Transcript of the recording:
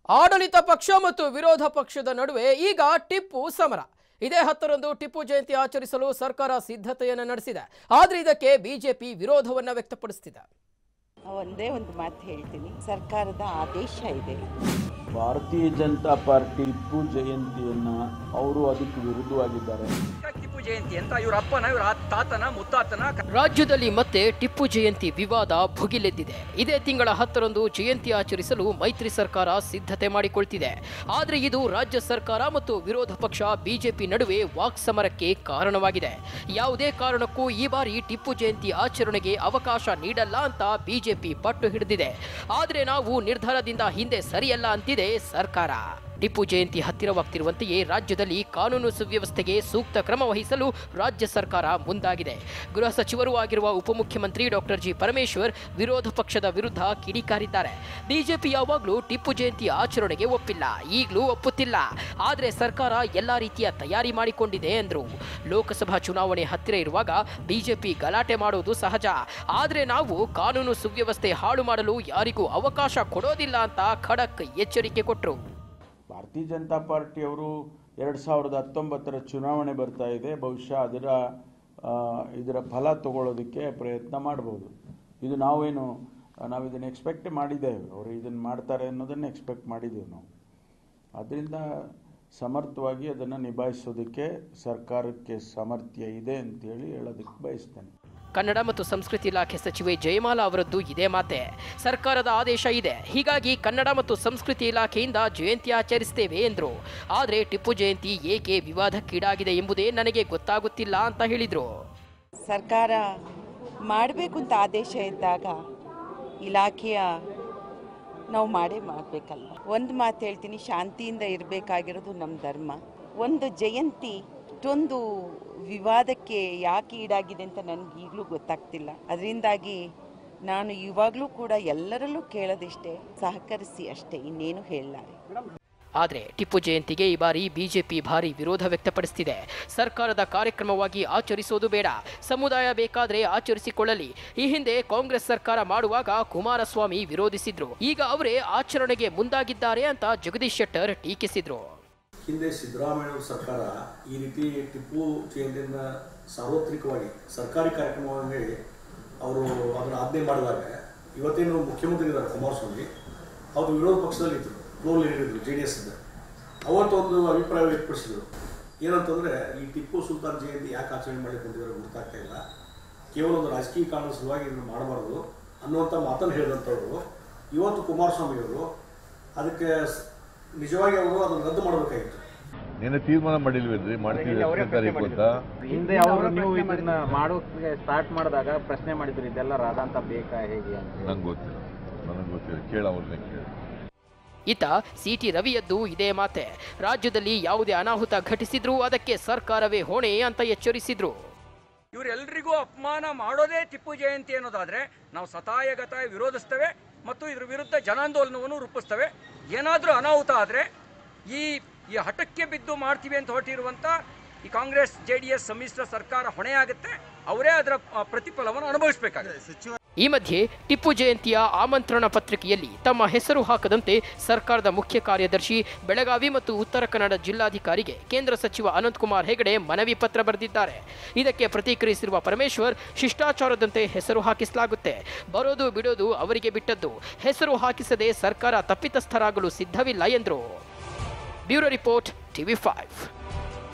ಆಡಳಿತ ಪಕ್ಷ ಮತ್ತು ವಿರೋಧ ಪಕ್ಷದ ನಡುವೆ ಈಗ ಟಿಪ್ಪು ಸಮರ ಇದೇ ಹತ್ತರಂದು ಟಿಪ್ಪು ಜಯಂತಿ ಆಚರಿಸಲು ಸರ್ಕಾರ ಸಿದ್ಧತೆಯನ್ನು ನಡೆಸಿದೆ ಆದ್ರೆ ಇದಕ್ಕೆ ಬಿಜೆಪಿ ವಿರೋಧವನ್ನ ವ್ಯಕ್ತಪಡಿಸುತ್ತಿದೆ ಒಂದೇ ಒಂದು ಮಾತು ಹೇಳ್ತೀನಿ ಸರ್ಕಾರದ ಆದೇಶ ಇದೆ ಭಾರತೀಯ ಜನತಾ ಪಾರ್ಟಿ ಟಿಪ್ಪು ಜಯಂತಿಯನ್ನ ಅವರು ಅದಕ್ಕೆ ವಿರುದ್ಧವಾಗಿದ್ದಾರೆ ಟಿಪ್ಪು ಜಯಂತಿ ಅಂತ ಇವ್ರ ಅಪ್ಪನ ಇವ್ರ ತಾತನ ಮುತ್ತಾತನ ರಾಜ್ಯದಲ್ಲಿ ಮತ್ತೆ ಟಿಪ್ಪು ಜಯಂತಿ ವಿವಾದ ಭುಗಿಲೆದ್ದಿದೆ ಇದೇ ತಿಂಗಳ ಹತ್ತರಂದು ಜಯಂತಿ ಆಚರಿಸಲು ಮೈತ್ರಿ ಸರ್ಕಾರ ಸಿದ್ಧತೆ ಮಾಡಿಕೊಳ್ತಿದೆ ಆದ್ರೆ ಇದು ರಾಜ್ಯ ಸರ್ಕಾರ ಮತ್ತು ವಿರೋಧ ಪಕ್ಷ ಬಿಜೆಪಿ ನಡುವೆ ವಾಕ್ಸಮರಕ್ಕೆ ಕಾರಣವಾಗಿದೆ ಯಾವುದೇ ಕಾರಣಕ್ಕೂ ಈ ಬಾರಿ ಟಿಪ್ಪು ಜಯಂತಿ ಆಚರಣೆಗೆ ಅವಕಾಶ ನೀಡಲ್ಲ ಅಂತ ಬಿಜೆಪಿ ಪಟ್ಟು ಹಿಡಿದಿದೆ ಆದ್ರೆ ನಾವು ನಿರ್ಧಾರದಿಂದ ಹಿಂದೆ ಸರಿಯಲ್ಲ ಅಂತಿದೆ ಸರ್ಕಾರ ಟಿಪ್ಪು ಜಯಂತಿ ಹತ್ತಿರವಾಗ್ತಿರುವಂತೆಯೇ ರಾಜ್ಯದಲ್ಲಿ ಕಾನೂನು ಸುವ್ಯವಸ್ಥೆಗೆ ಸೂಕ್ತ ಕ್ರಮ ವಹಿಸಲು ರಾಜ್ಯ ಸರ್ಕಾರ ಮುಂದಾಗಿದೆ ಗೃಹ ಸಚಿವರೂ ಆಗಿರುವ ಉಪಮುಖ್ಯಮಂತ್ರಿ ಡಾಕ್ಟರ್ ಜಿ ಪರಮೇಶ್ವರ್ ವಿರೋಧ ಪಕ್ಷದ ವಿರುದ್ಧ ಕಿಡಿಕಾರಿದ್ದಾರೆ ಬಿಜೆಪಿ ಯಾವಾಗಲೂ ಟಿಪ್ಪು ಜಯಂತಿ ಆಚರಣೆಗೆ ಒಪ್ಪಿಲ್ಲ ಈಗಲೂ ಒಪ್ಪುತ್ತಿಲ್ಲ ಆದರೆ ಸರ್ಕಾರ ಎಲ್ಲ ರೀತಿಯ ತಯಾರಿ ಮಾಡಿಕೊಂಡಿದೆ ಎಂದರು ಲೋಕಸಭಾ ಚುನಾವಣೆ ಹತ್ತಿರ ಇರುವಾಗ ಬಿಜೆಪಿ ಗಲಾಟೆ ಮಾಡೋದು ಸಹಜ ಆದರೆ ನಾವು ಕಾನೂನು ಸುವ್ಯವಸ್ಥೆ ಹಾಳು ಮಾಡಲು ಯಾರಿಗೂ ಅವಕಾಶ ಕೊಡೋದಿಲ್ಲ ಅಂತ ಖಡಕ್ ಎಚ್ಚರಿಕೆ ಕೊಟ್ಟರು ಭಾರತೀಯ ಜನತಾ ಪಾರ್ಟಿಯವರು ಎರಡು ಸಾವಿರದ ಹತ್ತೊಂಬತ್ತರ ಚುನಾವಣೆ ಬರ್ತಾ ಇದೆ ಬಹುಶಃ ಅದರ ಆ, ಇದರ ಫಲ ತಗೊಳ್ಳೋದಕ್ಕೆ ಪ್ರಯತ್ನ ಮಾಡ್ಬೋದು ಇದು ನಾವೇನು ನಾವು ಇದನ್ನು ಎಕ್ಸ್ಪೆಕ್ಟ್ ಮಾಡಿದ್ದೇವೆ ಅವರು ಇದನ್ನು ಮಾಡ್ತಾರೆ ಅನ್ನೋದನ್ನು ಎಕ್ಸ್ಪೆಕ್ಟ್ ಮಾಡಿದ್ದೇವೆ ನಾವು ಅದರಿಂದ ಸಮರ್ಥವಾಗಿ ಅದನ್ನು ನಿಭಾಯಿಸೋದಕ್ಕೆ ಸರ್ಕಾರಕ್ಕೆ ಸಾಮರ್ಥ್ಯ ಇದೆ ಅಂತೇಳಿ ಹೇಳೋದಕ್ಕೆ ಬಯಸ್ತೇನೆ ಕನ್ನಡ ಮತ್ತು ಸಂಸ್ಕೃತಿ ಇಲಾಖೆ ಸಚಿವೆ ಜಯಮಾಲಾ ಅವರದ್ದು ಇದೇ ಮಾತೆ ಸರ್ಕಾರದ ಆದೇಶ ಇದೆ ಹೀಗಾಗಿ ಕನ್ನಡ ಮತ್ತು ಸಂಸ್ಕೃತಿ ಇಲಾಖೆಯಿಂದ ಜಯಂತಿ ಆಚರಿಸ್ತೇವೆ ಎಂದರು ಆದರೆ ಟಿಪ್ಪು ಜಯಂತಿ ಏಕೆ ವಿವಾದಕ್ಕೀಡಾಗಿದೆ ಎಂಬುದೇ ನನಗೆ ಗೊತ್ತಾಗುತ್ತಿಲ್ಲ ಅಂತ ಹೇಳಿದರು ಸರ್ಕಾರ ಮಾಡಬೇಕು ಅಂತ ಆದೇಶ ಇದ್ದಾಗ ಇಲಾಖೆಯ ನಾವು ಮಾಡೇ ಮಾಡಬೇಕಲ್ವ ಒಂದು ಮಾತು ಹೇಳ್ತೀನಿ ಶಾಂತಿಯಿಂದ ಇರಬೇಕಾಗಿರೋದು ನಮ್ಮ ಧರ್ಮ ಒಂದು ಜಯಂತಿ ಇಷ್ಟೊಂದು ವಿವಾದಕ್ಕೆ ಯಾಕೆ ಈಡಾಗಿದೆ ಅಂತ ನನಗೆ ಈಗಲೂ ಗೊತ್ತಾಗ್ತಿಲ್ಲ ಅದರಿಂದಾಗಿ ನಾನು ಇವಾಗಲೂ ಕೂಡ ಎಲ್ಲರಲ್ಲೂ ಕೇಳೋದಿಷ್ಟೇ ಸಹಕರಿಸಿ ಅಷ್ಟೇ ಇನ್ನೇನು ಹೇಳಲಾರೆ ಆದರೆ ಟಿಪ್ಪು ಜಯಂತಿಗೆ ಈ ಬಾರಿ ಬಿಜೆಪಿ ಭಾರಿ ವಿರೋಧ ವ್ಯಕ್ತಪಡಿಸುತ್ತಿದೆ ಸರ್ಕಾರದ ಕಾರ್ಯಕ್ರಮವಾಗಿ ಆಚರಿಸೋದು ಬೇಡ ಸಮುದಾಯ ಬೇಕಾದ್ರೆ ಆಚರಿಸಿಕೊಳ್ಳಲಿ ಈ ಹಿಂದೆ ಕಾಂಗ್ರೆಸ್ ಸರ್ಕಾರ ಮಾಡುವಾಗ ಕುಮಾರಸ್ವಾಮಿ ವಿರೋಧಿಸಿದ್ರು ಈಗ ಅವರೇ ಆಚರಣೆಗೆ ಮುಂದಾಗಿದ್ದಾರೆ ಅಂತ ಜಗದೀಶ್ ಶೆಟ್ಟರ್ ಟೀಕಿಸಿದ್ರು ಹಿಂದೆ ಸಿದ್ದರಾಮಯ್ಯ ಸರ್ಕಾರ ಈ ರೀತಿ ಟಿಪ್ಪು ಜಯಂತಿಯನ್ನ ಸಾರ್ವತ್ರಿಕವಾಗಿ ಸರ್ಕಾರಿ ಕಾರ್ಯಕ್ರಮವನ್ನು ಹೇಳಿ ಅವರು ಅದನ್ನು ಆಜ್ಞೆ ಮಾಡಿದಾಗ ಇವತ್ತೇನು ಮುಖ್ಯಮಂತ್ರಿ ಇದ್ದಾರೆ ಕುಮಾರಸ್ವಾಮಿ ಅವರು ವಿರೋಧ ಪಕ್ಷದಲ್ಲಿ ಇದ್ರು floor leader J D S ಇದ್ದ ಅವತ್ತೊಂದು ಅಭಿಪ್ರಾಯ ವ್ಯಕ್ತಪಡಿಸಿದರು ಏನಂತಂದ್ರೆ ಈ ಟಿಪ್ಪು ಸುಲ್ತಾನ್ ಜಯಂತಿ ಯಾಕೆ ಆಚರಣೆ ಮಾಡಿಕೊಂಡಿದ್ದಾರೆ ಗೊತ್ತಾಗ್ತಾ ಇಲ್ಲ ಕೇವಲ ಒಂದು ರಾಜಕೀಯ ಕಾರಣದ ಸಲುವಾಗಿ ಇದನ್ನು ಮಾಡಬಾರ್ದು ಅನ್ನುವಂಥ ಮಾತನ್ನು ಹೇಳಿದಂಥವ್ರು ಇವತ್ತು ಕುಮಾರಸ್ವಾಮಿ ಅವರು ಅದಕ್ಕೆ ಸ್- ನಿಜವಾಗಿ ಅವರು ಅದನ್ನು ರದ್ದು ಮಾಡಬೇಕಾಗಿತ್ತು ನಿನ್ನೆ ತೀರ್ಮಾನ ಮಾಡಿಲ್ವೇನ್ರಿ ಮಾಡ್ತೀವಿ ಹತ್ತನೇ ತಾರೀಕು ಅಂತ ಹಿಂದೆ ಅವರು ನೀವು ಇದನ್ನ ಮಾಡೋಕೆ ಸ್ಟಾರ್ಟ್ ಮಾಡಿದಾಗ ಪ್ರಶ್ನೆ ಮಾಡಿದ್ರು ಇದೆಲ್ಲ ರಾಧಾಂತ ಬೇಕಾ ಹೇಗೆ ಅಂತ ನಂಗೆ ಗೊತ್ತಿಲ್ಲ ನನಗೆ ಗೊತ್ತಿಲ್ಲ ಕೇಳ ಅವ್ರನ್ನೇ ಕೇಳಿ ಇತ್ತ ಸಿಟಿ ರವಿಯದ್ದು ಇದೇ ಮಾತೆ ರಾಜ್ಯದಲ್ಲಿ ಯಾವುದೇ ಅನಾಹುತ ಘಟಿಸಿದ್ರೂ ಅದಕ್ಕೆ ಸರ್ಕಾರವೇ ಹೊಣೆ ಅಂತ ಎಚ್ಚರಿಸಿದ್ರು ಇವರೆಲ್ಲರಿಗೂ ಅಪಮಾನ ಮಾಡೋದೇ ಟಿಪ್ಪು ಜಯಂತಿ ಅನ್ನೋದಾದ್ರೆ ನಾವು ಸತಾಯ ಗತಾಯ ವಿರೋಧಿಸ್ತೇವೆ ಮತ್ತು ಇದ್ರ ವಿರುದ್ಧ ಜನಾಂದೋಲನವನ್ನು ರೂಪಿಸ್ತೇವೆ ಏನಾದರೂ ಅನಾಹುತ ಆದರೆ ಈ ಈ ಹಠಕ್ಕೆ ಬಿದ್ದು ಮಾಡ್ತೀವಿ ಅಂತ ಹೊರಟಿರುವಂಥ ಈ ಕಾಂಗ್ರೆಸ್ ಜೆ ಡಿ ಎಸ್ ಸಮ್ಮಿಶ್ರ ಸರ್ಕಾರ ಹೊಣೆಯಾಗುತ್ತೆ ಅವರೇ ಅದರ ಆ, ಪ್ರತಿಫಲವನ್ನು ಅನುಭವಿಸಬೇಕಾಗುತ್ತೆ ಈ ಮಧ್ಯೆ ಟಿಪ್ಪು ಜಯಂತಿಯ ಆಮಂತ್ರಣ ಪತ್ರಿಕೆಯಲ್ಲಿ ತಮ್ಮ ಹೆಸರು ಹಾಕದಂತೆ ಸರ್ಕಾರದ ಮುಖ್ಯ ಕಾರ್ಯದರ್ಶಿ ಬೆಳಗಾವಿ ಮತ್ತು ಉತ್ತರ ಕನ್ನಡ ಜಿಲ್ಲಾಧಿಕಾರಿಗೆ ಕೇಂದ್ರ ಸಚಿವ ಅನಂತಕುಮಾರ್ ಹೆಗಡೆ ಮನವಿ ಪತ್ರ ಬರೆದಿದ್ದಾರೆ ಇದಕ್ಕೆ ಪ್ರತಿಕ್ರಿಯಿಸಿರುವ ಪರಮೇಶ್ವರ್ ಶಿಷ್ಟಾಚಾರದಂತೆ ಹೆಸರು ಹಾಕಿಸಲಾಗುತ್ತೆ ಬರೋದು ಬಿಡೋದು ಅವರಿಗೆ ಬಿಟ್ಟದ್ದು ಹೆಸರು ಹಾಕಿಸದೆ ಸರ್ಕಾರ ತಪ್ಪಿತಸ್ಥರಾಗಲು ಸಿದ್ಧವಿಲ್ಲ ಎಂದರು ಬ್ಯೂರೋ ರಿಪೋರ್ಟ್ ಟಿವಿ ಫೈವ್